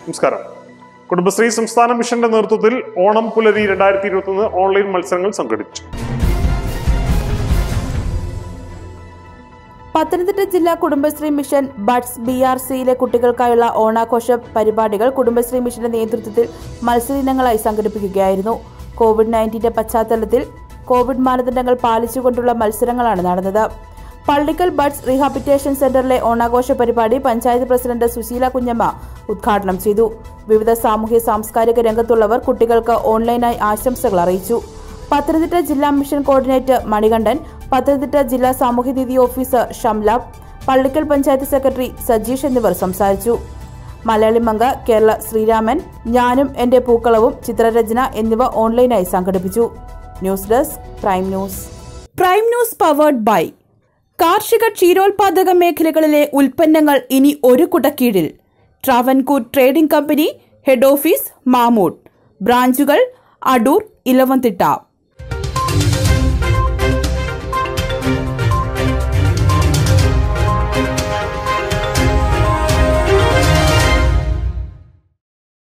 നമസ്കാരം കുടുംബശ്രീ സംസ്ഥാന മിഷന്റെ നേതൃത്വത്തിൽ ഓണം പുലരി രണ്ടായിരത്തി ഇരുപത്തൊന്ന് ഓൺലൈൻ മത്സരങ്ങൾ സംഘടിപ്പിച്ചു പത്തനംതിട്ട ജില്ലാ Kudumbashree mission buds B R സിയിലെ കുട്ടികൾക്കായുള്ള ഓണാഘോഷ പരിപാടികൾ കുടുംബശ്രീ മിഷന്റെ നേതൃത്വത്തിൽ മത്സര ഇനങ്ങളായി സംഘടിപ്പിക്കുകയായിരുന്നു കോവിഡ് നയൻറ്റീന്റെ പശ്ചാത്തലത്തിൽ കോവിഡ് മാനദണ്ഡങ്ങൾ പാലിച്ചുകൊണ്ടുള്ള മത്സരങ്ങളാണ് നടന്നത് പള്ളിക്കൽ ബഡ്സ് റീഹാബിറ്റേഷൻ സെന്ററിലെ ഓണാഘോഷ പരിപാടി പഞ്ചായത്ത് പ്രസിഡന്റ് സുശീല കുഞ്ഞമ്മ ഉദ്ഘാടനം ചെയ്തു വിവിധ സാമൂഹ്യ സാംസ്കാരിക രംഗത്തുള്ളവർ കുട്ടികൾക്ക് ഓൺലൈനായി ആശംസകൾ അറിയിച്ചു പത്തനംതിട്ട ജില്ലാ മിഷൻ കോർഡിനേറ്റർ മണികണ്ഠൻ പത്തനംതിട്ട ജില്ലാ സാമൂഹ്യനീതി ഓഫീസർ ഷംല പള്ളിക്കൽ പഞ്ചായത്ത് സെക്രട്ടറി സജീഷ് എന്നിവർ സംസാരിച്ചു മലയാളി മംഗ കേരള ശ്രീരാമൻ ഞാനും എന്റെ പൂക്കളവും ചിത്രരചന എന്നിവ ഓൺലൈനായി സംഘടിപ്പിച്ചു news desk prime news prime news powered by കാർഷിക ക്ഷീരോത്പാദക മേഖലകളിലെ ഉൽപ്പന്നങ്ങൾ ഇനി ഒരു കുടക്കീഴിൽ Travancore trading company head office Mamood ബ്രാഞ്ചുകൾ അടൂർ ഇലവന്തിട്ട